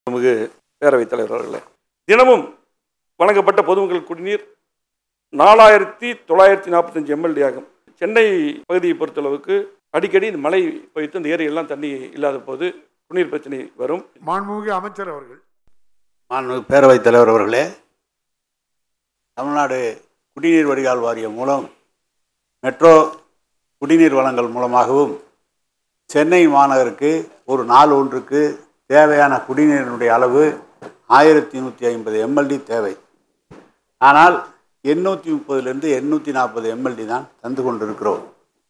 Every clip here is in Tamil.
மிகு பேரவைத் தலைவர் அவர்களே தினமும் வழங்கப்பட்ட பொதுமக்கள் குடிநீர் நாலாயிரத்தி தொள்ளாயிரத்தி நாற்பத்தஞ்சு எம்எல்டி ஆகும் சென்னை பகுதியை பொறுத்தளவுக்கு அடிக்கடி இந்த மழை பெய்து இந்த ஏரியெல்லாம் தண்ணி இல்லாத போது குடிநீர் பிரச்சனை வரும் மாண்புமிகு அமைச்சர் அவர்கள் மாண்புமிகு பேரவைத் தலைவர் அவர்களே தமிழ்நாடு குடிநீர் வடிகால் வாரியம் மூலம் மெட்ரோ குடிநீர் வழங்கல் மூலமாகவும் சென்னை மாநகருக்கு ஒரு நாள் ஒன்றுக்கு தேவையான குடிநீரினுடைய அளவு ஆயிரத்தி நூற்றி ஐம்பது எம்எல்டி தேவை ஆனால் எண்ணூற்றி முப்பதுலேருந்து எண்ணூற்றி நாற்பது எம்எல்டி தான் தந்து கொண்டிருக்கிறோம்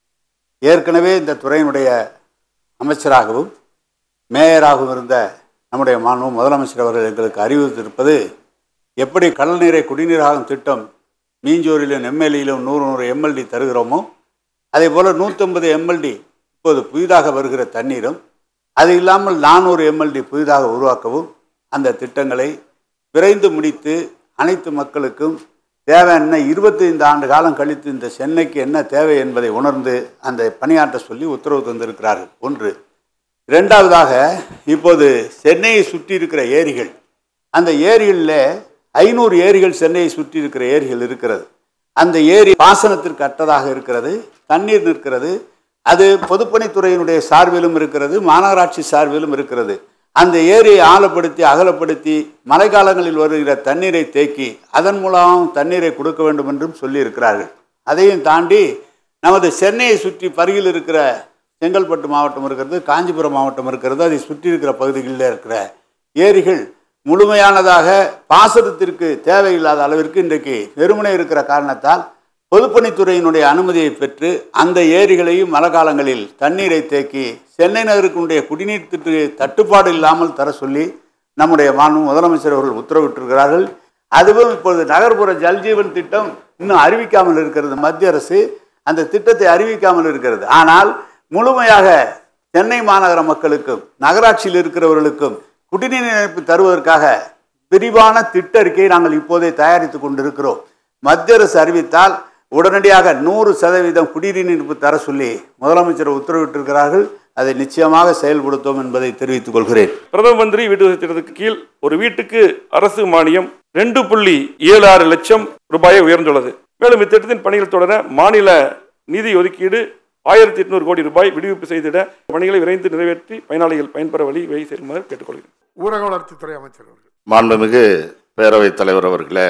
ஏற்கனவே இந்த துறையினுடைய அமைச்சராகவும் மேயராகவும் இருந்த நம்முடைய மாண்பு முதலமைச்சர் அவர்கள் எங்களுக்கு அறிவித்திருப்பது எப்படி கடல் நீரை குடிநீராகும் திட்டம் மீஞ்சூரிலும் நெம்மேலியிலும் நூறு நூறு எம்எல்டி தருகிறோமோ அதே போல் நூற்றம்பது எம்எல்டி இப்போது புதிதாக வருகிற தண்ணீரும் அது இல்லாமல் நானூறு எம்எல்டி புதிதாக உருவாக்கவும் அந்த திட்டங்களை விரைந்து முடித்து அனைத்து மக்களுக்கும் தேவையான இருபத்தைந்து ஆண்டு காலம் கழித்து இந்த சென்னைக்கு என்ன தேவை என்பதை உணர்ந்து அந்த பணியாற்ற சொல்லி உத்தரவு தந்திருக்கிறார்கள் ஒன்று இரண்டாவதாக இப்போது சென்னையை சுற்றி இருக்கிற ஏரிகள் அந்த ஏரிகளில் ஐநூறு ஏரிகள் சென்னையை சுற்றி இருக்கிற ஏரிகள் இருக்கிறது அந்த ஏரி பாசனத்திற்கு அற்றதாக இருக்கிறது தண்ணீர் நிற்கிறது அது பொதுப்பணித்துறையினுடைய சார்பிலும் இருக்கிறது மாநகராட்சி சார்பிலும் இருக்கிறது அந்த ஏரியை ஆழப்படுத்தி அகலப்படுத்தி மழைக்காலங்களில் வருகிற தண்ணீரை தேக்கி அதன் மூலம் தண்ணீரை கொடுக்க வேண்டும் என்றும் சொல்லியிருக்கிறார்கள் அதையும் தாண்டி நமது சென்னையை சுற்றி பருகில் இருக்கிற செங்கல்பட்டு மாவட்டம் இருக்கிறது காஞ்சிபுரம் மாவட்டம் இருக்கிறது அதை சுற்றி இருக்கிற பகுதிகளில் இருக்கிற ஏரிகள் முழுமையானதாக பாசனத்திற்கு தேவையில்லாத அளவிற்கு இன்றைக்கு வெறுமனே இருக்கிற காரணத்தால் பொதுப்பணித்துறையினுடைய அனுமதியை பெற்று அந்த ஏரிகளையும் மழை காலங்களில் தண்ணீரை தேக்கி சென்னை நகருக்குடைய குடிநீர் திட்டு தட்டுப்பாடு இல்லாமல் தர சொல்லி நம்முடைய மாண்பு முதலமைச்சர் அவர்கள் உத்தரவிட்டிருக்கிறார்கள் அதுவும் இப்பொழுது நகர்ப்புற ஜல்ஜீவன் திட்டம் இன்னும் அறிவிக்காமல் இருக்கிறது மத்திய அரசு அந்த திட்டத்தை அறிவிக்காமல் இருக்கிறது ஆனால் முழுமையாக சென்னை மாநகர மக்களுக்கும் நகராட்சியில் இருக்கிறவர்களுக்கும் குடிநீர் இணைப்பு தருவதற்காக விரிவான திட்ட அறிக்கையை நாங்கள் இப்போதே தயாரித்து கொண்டிருக்கிறோம் மத்திய அரசு அறிவித்தால் உடனடியாக நூறு சதவீதம் குடிநீர் இணைப்பு தர சொல்லி முதலமைச்சர் உத்தரவிட்டிருக்கிறார்கள் அதை நிச்சயமாக செயல்படுத்தும் என்பதை தெரிவித்துக் கொள்கிறேன் பிரதம மந்திரி வீட்டு வசதி திட்டத்துக்கு கீழ் ஒரு வீட்டுக்கு அரசு மானியம் ரெண்டு புள்ளி ஏழு ஆறு லட்சம் ரூபாயை உயர்ந்துள்ளது மேலும் இத்திட்டத்தின் பணிகள் தொடர மாநில நிதி ஒதுக்கீடு ஆயிரத்தி எட்நூறு கோடி ரூபாய் விடுவிப்பு செய்திட பணிகளை விரைந்து நிறைவேற்றி பயனாளிகள் பயன்பெற வழி வழி செல்லுமாறு கேட்டுக்கொள்கிறேன் ஊரக வளர்ச்சித்துறை அமைச்சர் அவர்கள் மாண்புமிகு பேரவைத் தலைவர் அவர்களே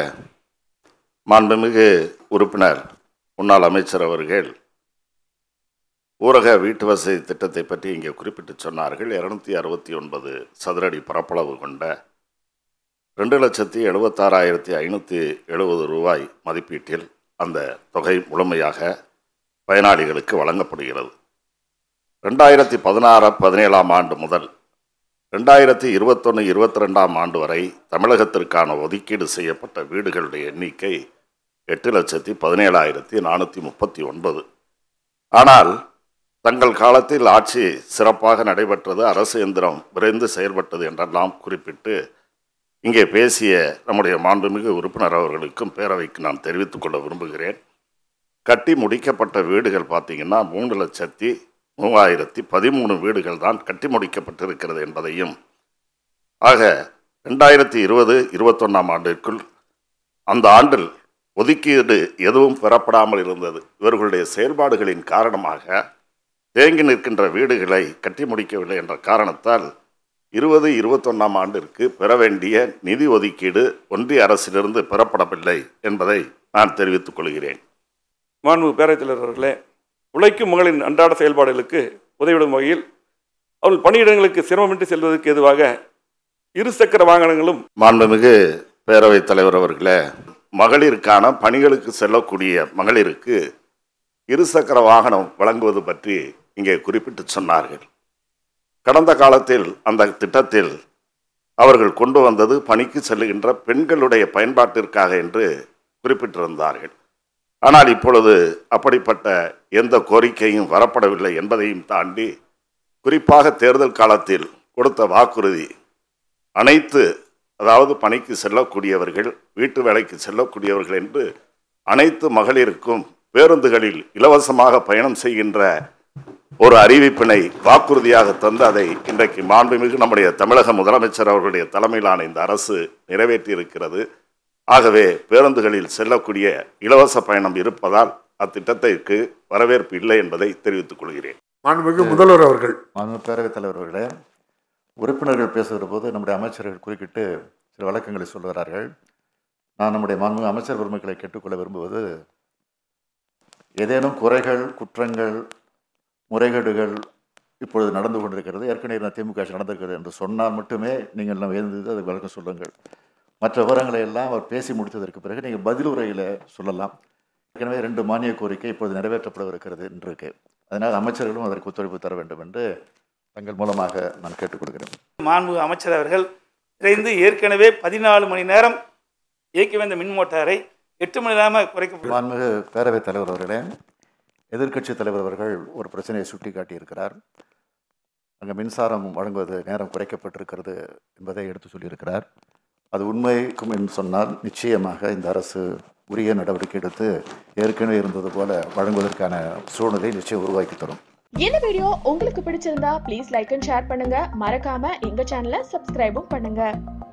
மாண்புமிகு உறுப்பினர் முன்னாள் அமைச்சர் அவர்கள் ஊரக வீட்டு வசதி திட்டத்தை பற்றி இங்கே குறிப்பிட்டு சொன்னார்கள் இருநூத்தி அறுபத்தி ஒன்பது சதுரடி பரப்பளவு கொண்ட ரெண்டு லட்சத்தி எழுபத்தாறாயிரத்தி ஐநூற்றி எழுபது ரூபாய் மதிப்பீட்டில் அந்த தொகை முழுமையாக பயனாளிகளுக்கு வழங்கப்படுகிறது ரெண்டாயிரத்தி பதினாறு பதினேழாம் ஆண்டு முதல் ரெண்டாயிரத்தி இருபத்தொன்று இருபத்தி ரெண்டாம் ஆண்டு வரை தமிழகத்திற்கான ஒதுக்கீடு செய்யப்பட்ட வீடுகளுடைய எண்ணிக்கை எட்டு லட்சத்தி பதினேழாயிரத்தி நானூற்றி முப்பத்தி ஒன்பது ஆனால் தங்கள் காலத்தில் ஆட்சி சிறப்பாக நடைபெற்றது அரசு எந்திரம் விரைந்து செயல்பட்டது என்றெல்லாம் குறிப்பிட்டு இங்கே பேசிய நம்முடைய மாண்புமிகு உறுப்பினர் அவர்களுக்கும் பேரவைக்கு நான் தெரிவித்துக் கொள்ள விரும்புகிறேன் கட்டி முடிக்கப்பட்ட வீடுகள் பார்த்தீங்கன்னா மூணு லட்சத்தி மூவாயிரத்தி பதிமூணு வீடுகள் தான் கட்டி முடிக்கப்பட்டிருக்கிறது என்பதையும் ஆக ரெண்டாயிரத்தி இருபது இருபத்தொன்னாம் ஆண்டிற்குள் அந்த ஆண்டில் ஒதுக்கீடு எதுவும் பெறப்படாமல் இருந்தது இவர்களுடைய செயல்பாடுகளின் காரணமாக தேங்கி நிற்கின்ற வீடுகளை கட்டி முடிக்கவில்லை என்ற காரணத்தால் இருபது இருபத்தொன்னாம் ஆண்டிற்கு பெற வேண்டிய நிதி ஒதுக்கீடு ஒன்றிய அரசிலிருந்து பெறப்படவில்லை என்பதை நான் தெரிவித்துக் கொள்கிறேன் மாண்பு பேரவைத் தலைவர் அவர்களே உழைக்கும் மகளின் அன்றாட செயல்பாடுகளுக்கு உதவிடும் வகையில் அவர்கள் பணியிடங்களுக்கு சிரமமின்றி செல்வதற்கு எதுவாக இருசக்கர வாகனங்களும் மாண்புமிகு பேரவைத் தலைவர் அவர்களே மகளிருக்கான பணிகளுக்கு செல்லக்கூடிய மகளிருக்கு இருசக்கர வாகனம் வழங்குவது பற்றி இங்கே குறிப்பிட்டு சொன்னார்கள் கடந்த காலத்தில் அந்த திட்டத்தில் அவர்கள் கொண்டு வந்தது பணிக்கு செல்லுகின்ற பெண்களுடைய பயன்பாட்டிற்காக என்று குறிப்பிட்டிருந்தார்கள் ஆனால் இப்பொழுது அப்படிப்பட்ட எந்த கோரிக்கையும் வரப்படவில்லை என்பதையும் தாண்டி குறிப்பாக தேர்தல் காலத்தில் கொடுத்த வாக்குறுதி அனைத்து அதாவது பணிக்கு செல்லக்கூடியவர்கள் வீட்டு வேலைக்கு செல்லக்கூடியவர்கள் என்று அனைத்து மகளிருக்கும் பேருந்துகளில் இலவசமாக பயணம் செய்கின்ற ஒரு அறிவிப்பினை வாக்குறுதியாக தந்து அதை இன்றைக்கு மாண்புமிகு நம்முடைய தமிழக முதலமைச்சர் அவர்களுடைய தலைமையிலான இந்த அரசு நிறைவேற்றி இருக்கிறது ஆகவே பேருந்துகளில் செல்லக்கூடிய இலவச பயணம் இருப்பதால் அத்திட்டத்திற்கு வரவேற்பு இல்லை என்பதை தெரிவித்துக் கொள்கிறேன் மாண்புமிகு முதல்வர் அவர்கள் மாண்பு பேரவைத் தலைவர் அவர்களே உறுப்பினர்கள் பேசுகிற போது நம்முடைய அமைச்சர்கள் குறுக்கிட்டு சில வழக்கங்களை சொல்கிறார்கள் நான் நம்முடைய மாண்பு அமைச்சர் பெருமக்களை கேட்டுக்கொள்ள விரும்புவது ஏதேனும் குறைகள் குற்றங்கள் முறைகேடுகள் இப்பொழுது நடந்து கொண்டிருக்கிறது ஏற்கனவே நான் திமுக ஆட்சி நடந்திருக்கிறது என்று சொன்னால் மட்டுமே நீங்கள் எல்லாம் எழுந்தது அதுக்கு விளக்கம் சொல்லுங்கள் மற்ற விவரங்களை எல்லாம் அவர் பேசி முடித்ததற்கு பிறகு நீங்கள் பதில் உரையில் சொல்லலாம் ஏற்கனவே ரெண்டு மானிய கோரிக்கை இப்பொழுது நிறைவேற்றப்படவிருக்கிறது என்று இருக்கு அதனால் அமைச்சர்களும் அதற்கு ஒத்துழைப்பு தர வேண்டும் என்று தங்கள் மூலமாக நான் கேட்டுக்கொள்கிறேன் மாண்பு அமைச்சர் அவர்கள் விரைந்து ஏற்கனவே பதினாலு மணி நேரம் இயக்கி வந்த மின் மோட்டாரை எட்டு மணி நேரமாக குறைக்க மாண்புமிகு பேரவைத் தலைவர் அவர்களே எதிர்க்கட்சி தலைவர் அவர்கள் ஒரு பிரச்சனையை சுட்டி காட்டியிருக்கிறார் அங்கே மின்சாரம் வழங்குவது நேரம் குறைக்கப்பட்டிருக்கிறது என்பதை எடுத்து சொல்லியிருக்கிறார் அது உண்மைக்கும் என்று சொன்னால் நிச்சயமாக இந்த அரசு உரிய நடவடிக்கை எடுத்து ஏற்கனவே இருந்தது போல வழங்குவதற்கான சூழ்நிலை நிச்சயம் உருவாக்கி தரும் இந்த வீடியோ உங்களுக்கு பிடிச்சிருந்தா ப்ளீஸ் லைக் அண்ட் ஷேர் பண்ணுங்க மறக்காம எங்க சேனலை சப்ஸ்கிரைபும் பண்ணுங்க